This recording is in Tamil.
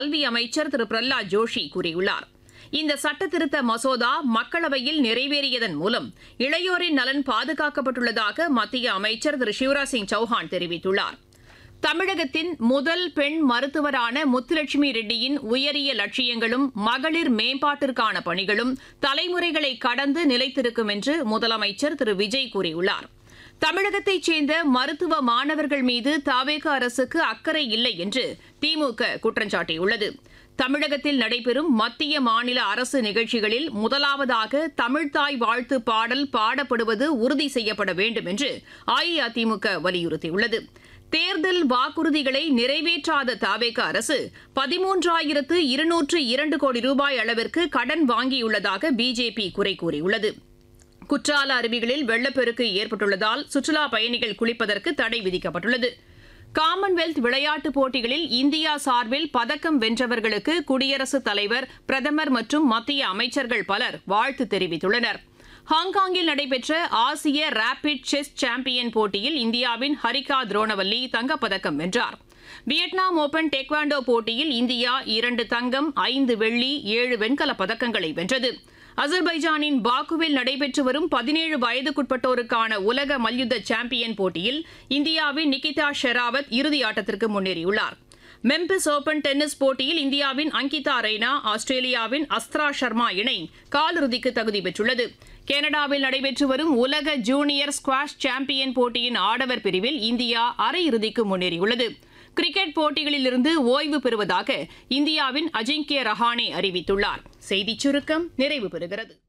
கல்வி அமைச்சர் திரு பிரஹ்லாத் ஜோஷி கூறியுள்ளார் இந்த சட்டத்திருத்த மசோதா மக்களவையில் நிறைவேறியதன் மூலம் இளையோரின் நலன் பாதுகாக்கப்பட்டுள்ளதாக மத்திய அமைச்சர் திரு சிவராஜ் சிங் சௌஹான் தெரிவித்துள்ளார் தமிழகத்தின் முதல் பெண் மருத்துவரான முத்துலட்சுமி ரெட்டியின் உயரிய லட்சியங்களும் மகளிர் மேம்பாட்டிற்கான பணிகளும் தலைமுறைகளை கடந்து நிலைத்திருக்கும் என்று முதலமைச்சர் திரு விஜய் கூறியுள்ளார் தமிழகத்தைச் சேர்ந்த மருத்துவ மாணவர்கள் மீது தாவேக அரசுக்கு அக்கறை இல்லை என்று திமுக குற்றம் சாட்டியுள்ளது தமிழகத்தில் நடைபெறும் மத்திய மாநில அரசு நிகழ்ச்சிகளில் முதலாவதாக தமிழ்தாய் வாழ்த்து பாடல் பாடப்படுவது உறுதி செய்யப்பட வேண்டும் என்று அஇஅதிமுக வலியுறுத்தியுள்ளது தேர்தல் வாக்குறுதிகளை நிறைவேற்றாத தாவேக அரசு பதிமூன்றாயிரத்து இருநூற்று இரண்டு கோடி ரூபாய் அளவிற்கு கடன் வாங்கியுள்ளதாக பிஜேபி குறை கூறியுள்ளது குற்றால அருவிகளில் வெள்ளப்பெருக்கு ஏற்பட்டுள்ளதால் சுற்றுலா பயணிகள் குளிப்பதற்கு தடை விதிக்கப்பட்டுள்ளது காமன்வெல்த் விளையாட்டுப் போட்டிகளில் இந்தியா சார்பில் பதக்கம் வென்றவர்களுக்கு குடியரசுத் தலைவர் பிரதமர் மற்றும் மத்திய அமைச்சர்கள் பலர் வாழ்த்து தெரிவித்துள்ளனர் ஹாங்காங்கில் நடைபெற்ற ஆசிய ரேபிட் செஸ் சாம்பியன் போட்டியில் இந்தியாவின் ஹரிகா துரோணவல்லி தங்கப்பதக்கம் வென்றார் வியட்நாம் ஓபன் டெக்வாண்டோ போட்டியில் இந்தியா இரண்டு தங்கம் ஐந்து வெள்ளி ஏழு வெண்கலப் பதக்கங்களை வென்றது அசர்பைஜானின் பாக்குவில் நடைபெற்று வரும் பதினேழு வயதுக்குட்பட்டோருக்கான உலக மல்யுத்த சாம்பியன் போட்டியில் இந்தியாவின் நிகிதா ஷெராவத் இறுதி ஆட்டத்திற்கு முன்னேறியுள்ளார் மெம்பிஸ் ஓபன் டென்னிஸ் போட்டியில் இந்தியாவின் அங்கிதா ரெய்னா ஆஸ்திரேலியாவின் அஸ்த்ரா சர்மா இணை காலிறுதிக்கு தகுதி பெற்றுள்ளது கனடாவில் நடைபெற்று வரும் உலக ஜூனியர் ஸ்குவாஷ் சாம்பியன் போட்டியின் ஆடவர் பிரிவில் இந்தியா அரையிறுதிக்கு முன்னேறியுள்ளது கிரிக்கெட் போட்டிகளிலிருந்து ஓய்வு பெறுவதாக இந்தியாவின் அஜிங்கிய ரஹானே அறிவித்துள்ளார் செய்திச் சுருக்கம் நிறைவு பெறுகிறது